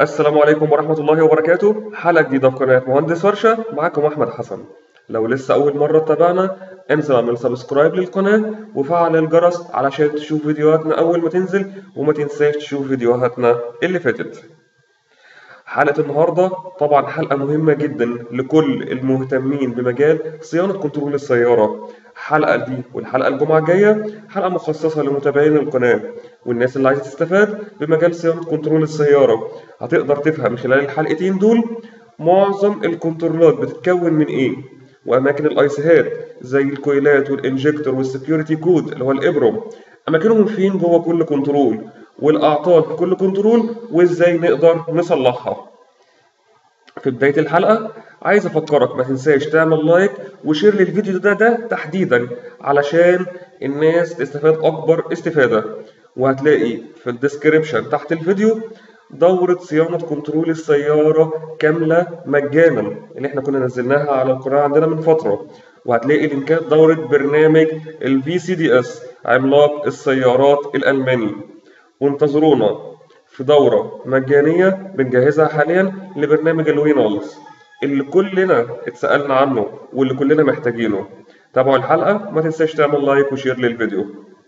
السلام عليكم ورحمة الله وبركاته حلقة جديدة في قناة مهندس ورشة معاكم أحمد حسن لو لسه أول مرة تتابعنا انزل اعمل سبسكرايب للقناة وفعل الجرس علشان تشوف فيديوهاتنا أول ما تنزل وما تنساش تشوف فيديوهاتنا اللي فاتت حلقة النهاردة طبعا حلقة مهمة جدا لكل المهتمين بمجال صيانة كنترول السيارة الحلقة دي والحلقة الجمعة الجاية حلقة مخصصة لمتابعين القناة والناس اللي عايزة تستفاد بمجال صيانة كنترول السيارة هتقدر تفهم من خلال الحلقتين دول معظم الكنترولات بتتكون من ايه واماكن الايسيهات زي الكويلات والانجكتور والسكيورتي كود اللي هو الابرم اماكنهم فين جوه كل كنترول والاعطال في كل كنترول وازاي نقدر نصلحها في بداية الحلقة عايز أفكرك ما تنساش تعمل لايك وشير للفيديو ده ده تحديدا علشان الناس تستفاد أكبر استفادة وهتلاقي في الديسكريبشن تحت الفيديو دورة صيانة كنترول السيارة كاملة مجانا اللي احنا كنا نزلناها على القناة عندنا من فترة وهتلاقي لينكات دورة برنامج ال VCDS عملاق السيارات الألماني وانتظرونا في دورة مجانية بنجهزها حاليا لبرنامج الوينولز اللي كلنا اتسألنا عنه واللي كلنا محتاجينه تابعوا الحلقة ما تنساش تعمل لايك وشير للفيديو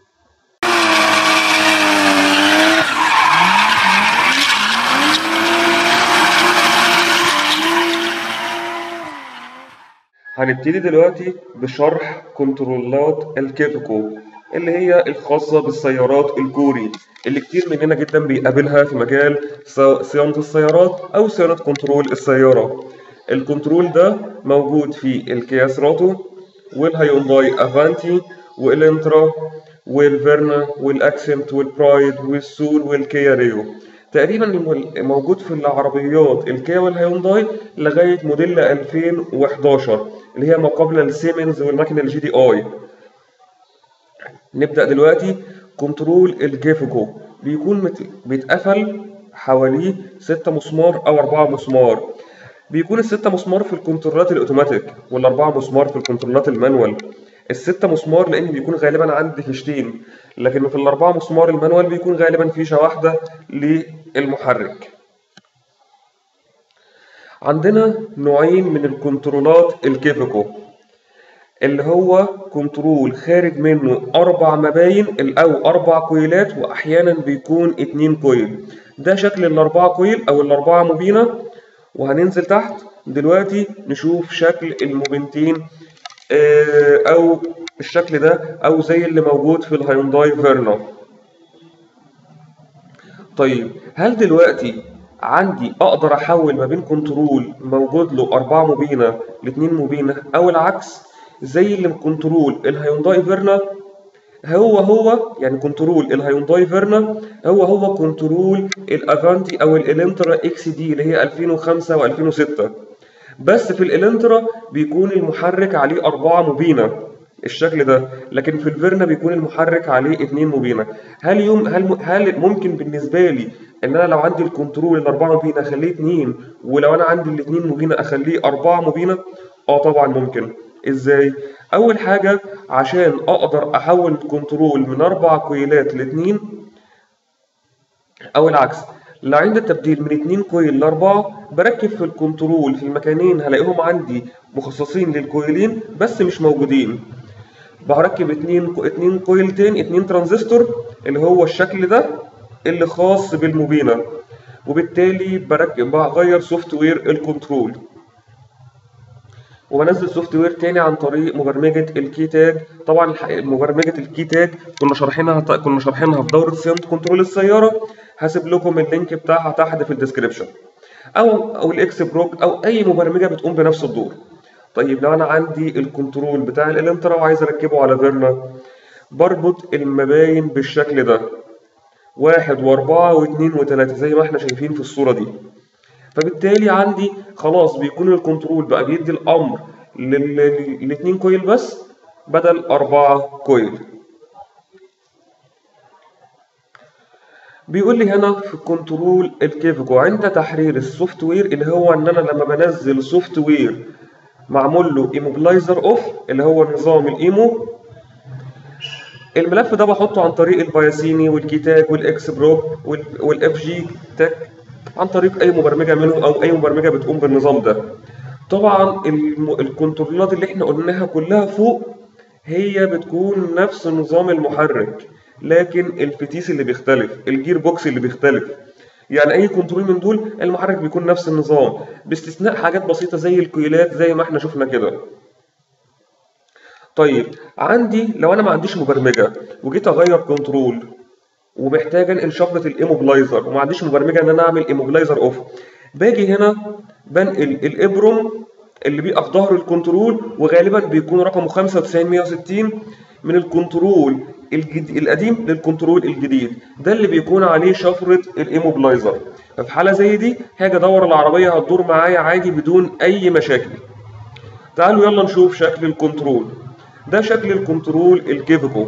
هنبتدي دلوقتي بشرح كنترولات الكيتوكو اللي هي الخاصة بالسيارات الكوري اللي كتير مننا جدا بيقابلها في مجال صيانة السيارات أو صيانة كنترول السيارة الكنترول ده موجود في الكيا سراتو والهيونداي افانتي والانترا والفيرنا والاكسنت والبرايد والسول والكيا ريو تقريبا موجود في العربيات الكيا والهيونداي لغاية موديل 2011 اللي هي ما قبل السيمنز والماكينة الجي دي اي نبدأ دلوقتي كنترول الجيفكو بيكون مت... بيتقفل حواليه ستة مسمار أو أربعة مسمار بيكون الستة مسمار في الكنترولات الأوتوماتيك والأربعة مسمار في الكنترولات المانوال الستة مسمار لأن بيكون غالبا عندي فيشتين لكن في الأربعة مسمار المانوال بيكون غالبا فيشة واحدة للمحرك عندنا نوعين من الكنترولات الكيفكو اللي هو كنترول خارج منه أربع مباين أو أربع كويلات وأحيانا بيكون اتنين كويل ده شكل الأربعة كويل أو الأربعة مبينة وهننزل تحت دلوقتي نشوف شكل الموبنتين أو الشكل ده أو زي اللي موجود في الهيونداي فيرنا طيب هل دلوقتي عندي أقدر أحول ما بين كنترول موجود له أربعة مبينة لاتنين مبينة أو العكس زي اللي كنترول الهيونداي فيرنا هو هو يعني كنترول الهيونداي فيرنا هو هو كنترول الافانتي او الالنترا اكس دي اللي هي 2005 و2006 بس في الالنترا بيكون المحرك عليه أربعة مبينة الشكل ده لكن في الفيرنا بيكون المحرك عليه اتنين مبينة هل يوم هل هل ممكن بالنسبة لي ان انا لو عندي الكنترول الأربعة مبينة اخليه اتنين ولو انا عندي الاتنين مبينة اخليه أربعة مبينة اه طبعا ممكن ازاي اول حاجه عشان اقدر احول الكنترول من اربع كويلات لاتنين او العكس لو عند التبديل من اتنين كويل لاربعه بركب في الكنترول في المكانين هلاقيهم عندي مخصصين للكويلين بس مش موجودين بركب اتنين اتنين كويلتين اتنين ترانزستور اللي هو الشكل ده اللي خاص بالمبينه وبالتالي بركب بغير سوفت وير الكنترول وبنزل سوفت وير تاني عن طريق مبرمجه الكي تاج طبعا مبرمجه الكي تاج كنا شارحينها كنا شارحينها في دوره صيانه كنترول السياره هسيب لكم اللينك بتاعها تحت في الديسكربشن او او الاكس بروك او اي مبرمجه بتقوم بنفس الدور طيب لو انا عندي الكنترول بتاع الالنترا وعايز اركبه على فيرنا بربط المباين بالشكل ده واحد واربعة واثنين وثلاثة زي ما احنا شايفين في الصورة دي فبالتالي عندي خلاص بيكون الكنترول بقى بيدي الامر للاثنين كويل بس بدل أربعة كويل بيقول لي هنا في كنترول الكيفكو عند تحرير السوفت وير اللي هو ان انا لما بنزل سوفت وير معمول له ايموبلايزر اوف اللي هو نظام الايمو الملف ده بحطه عن طريق البياسيني والكيتاج والاكس بروك والاف جي تك عن طريق اي مبرمجه منهم او اي مبرمجه بتقوم بالنظام ده طبعا الم- الكنترولات اللي احنا قلناها كلها فوق هي بتكون نفس نظام المحرك لكن الفتيس اللي بيختلف الجير بوكس اللي بيختلف يعني اي كنترول من دول المحرك بيكون نفس النظام باستثناء حاجات بسيطه زي الكويلات زي ما احنا شفنا كده طيب عندي لو انا ما عنديش مبرمجه وجيت اغير كنترول ومحتاج انقل شفره الايموبلايزر وما عنديش مبرمجه ان انا اعمل ايموبلايزر اوف باجي هنا بنقل الابرم اللي بيبقى في ظهر الكنترول وغالبا بيكون رقمه 95160 من الكنترول الجديد القديم للكنترول الجديد ده اللي بيكون عليه شفره الايموبلايزر ففي حاله زي دي هاجي ادور العربيه هتدور معايا عادي بدون اي مشاكل تعالوا يلا نشوف شكل الكنترول ده شكل الكنترول الكيفيكو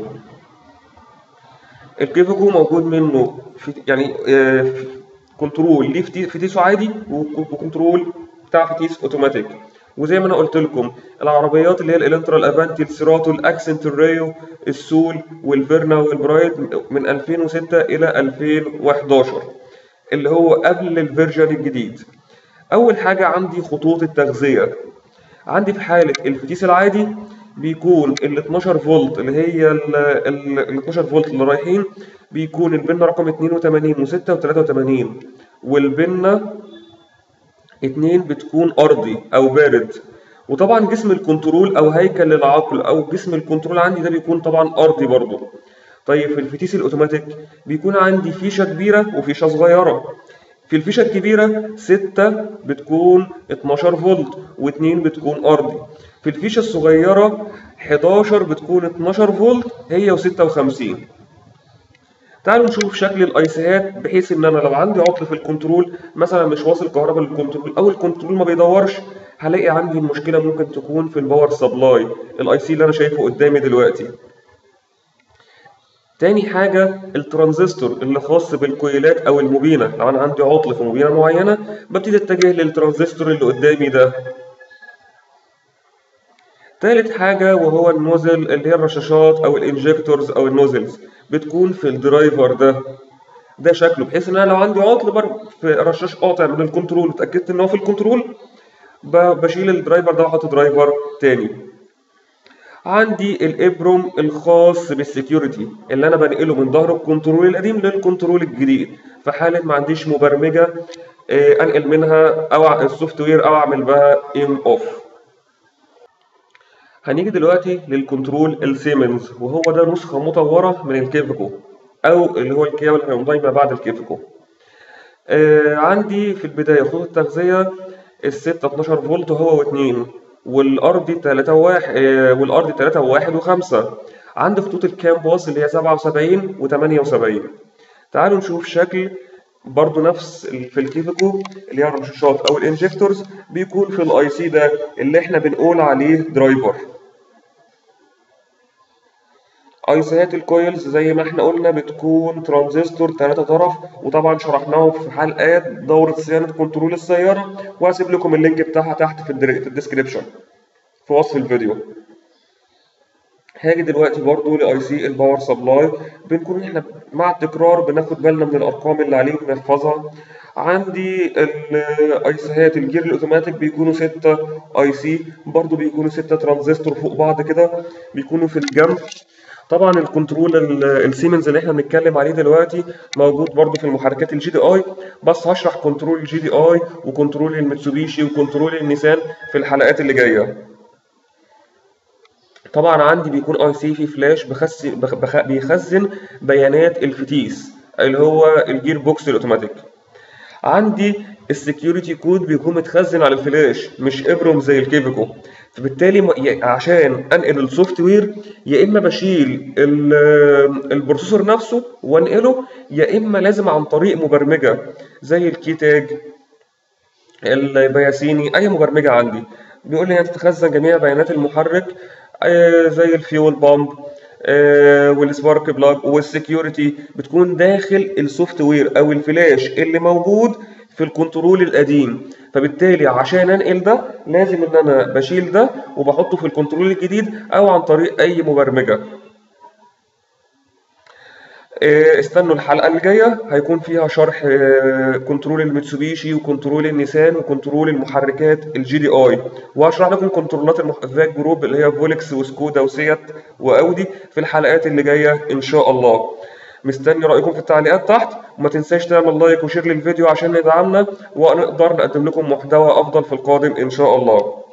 الكيفيكو موجود منه في يعني آه، في- كنترول ليه فتي- فتيسه عادي وك- وكنترول بتاع فتيس اوتوماتيك وزي ما انا قلت لكم العربيات اللي هي الالنترا الافانتي السيراتو الاكسنت الريو السول والفيرنا والبرايد من 2006 الى 2011 اللي هو قبل الفيرجن الجديد اول حاجه عندي خطوط التغذيه عندي في حالة الفتيس العادي بيكون ال 12 فولت اللي هي ال ال- ال 12 فولت اللي رايحين بيكون البنة رقم 82 و6 و83 والبنة 2 بتكون أرضي أو بارد وطبعا جسم الكنترول أو هيكل العقل أو جسم الكنترول عندي ده بيكون طبعا أرضي برضه طيب في الفتيس الأوتوماتيك بيكون عندي فيشة كبيرة وفيشة صغيرة في الفيشة الكبيرة 6 بتكون 12 فولت و2 بتكون أرضي في الفيشة الصغيرة 11 بتكون 12 فولت هي و56 تعالوا نشوف شكل الايسيهات بحيث ان انا لو عندي عطل في الكنترول مثلا مش واصل كهرباء للكنترول او الكنترول ما بيدورش هلاقي عندي المشكله ممكن تكون في الباور سبلاي الاي سي اللي انا شايفه قدامي دلوقتي تاني حاجة الترانزستور اللي خاص بالكويلات أو المبينة لو أنا عندي عطل في مبينة معينة ببتدي أتجه للترانزستور اللي قدامي ده تالت حاجة وهو النوزل اللي هي الرشاشات أو الانجكتورز أو النوزلز بتكون في الدرايفر ده ده شكله بحيث ان انا لو عندي عطل بر في رشاش قاطع من الكنترول واتاكدت ان هو في الكنترول ب- بشيل الدرايفر ده واحط درايفر تاني عندي الابرم الخاص بالسكيورتي اللي انا بنقله من ظهر الكنترول القديم للكنترول الجديد في حاله ما عنديش مبرمجه آه، انقل منها او السوفت وير او اعمل بها ام اوف هنيجي دلوقتي للكنترول السيمنز وهو ده نسخه مطوره من الكيفيكو او اللي هو الكيبل هيونداي ما بعد الكيفيكو آه عندي في البداية خطوط التغذية الستة 12 فولت هو واتنين والأرضي تلاتة واحد آه والأرضي تلاتة وواحد وخمسة عندي خطوط الكام باص اللي هي سبعة وسبعين وتمانية وسبعين تعالوا نشوف شكل برضو نفس ال- في الكيفيكو اللي هي الرشاشات أو الانجكتورز بيكون في الاي سي ده اللي احنا بنقول عليه درايفر ايسيات الكويلز زي ما احنا قلنا بتكون ترانزستور ثلاثة طرف وطبعا شرحناه في حلقات دورة صيانة كنترول السيارة وهسيب لكم اللينك بتاعها تحت في الدر- في الديسكريبشن في وصف الفيديو هاجي دلوقتي برضو لاي سي الباور سبلاي بنكون احنا مع التكرار بناخد بالنا من الارقام اللي عليه بنحفظها عندي الايسيهات الجير الاوتوماتيك بيكونوا ستة اي سي برضو بيكونوا ستة ترانزستور فوق بعض كده بيكونوا في الجنب طبعا الكنترول ال- السيمنز اللي احنا بنتكلم عليه دلوقتي موجود برضو في المحركات الجي دي اي بس هشرح كنترول الجي دي اي وكنترول الميتسوبيشي وكنترول النيسان في الحلقات اللي جايه طبعا عندي بيكون اي سي في فلاش بخس بخ... بخ... بيخزن بيانات الفتيس اللي هو الجير بوكس الاوتوماتيك عندي السكيورتي كود بيكون متخزن على الفلاش مش ابرم زي الكيفيكو فبالتالي م- ي- عشان انقل السوفت وير يا اما بشيل ال- البروسيسور نفسه وانقله يا اما لازم عن طريق مبرمجه زي الكيتاج البياسيني اي مبرمجه عندي بيقول لي انت تخزن جميع بيانات المحرك آه، زي الفيول بامب والسبارك بلاج والسكيورتي بتكون داخل السوفت وير او الفلاش اللي موجود في الكنترول القديم فبالتالي عشان انقل ده لازم ان انا بشيل ده وبحطه في الكنترول الجديد او عن طريق اي مبرمجه إيه، استنوا الحلقة اللي جاية هيكون فيها شرح إيه، كنترول الميتسوبيشي وكنترول النيسان وكنترول المحركات الجي دي اي وهشرح لكم كنترولات المحركات جروب اللي هي فولكس وسكودا وسيات واودي في الحلقات اللي جاية ان شاء الله مستني رأيكم في التعليقات تحت وما تنساش تعمل لايك وشير للفيديو عشان ندعمنا ونقدر نقدم لكم محتوى أفضل في القادم إن شاء الله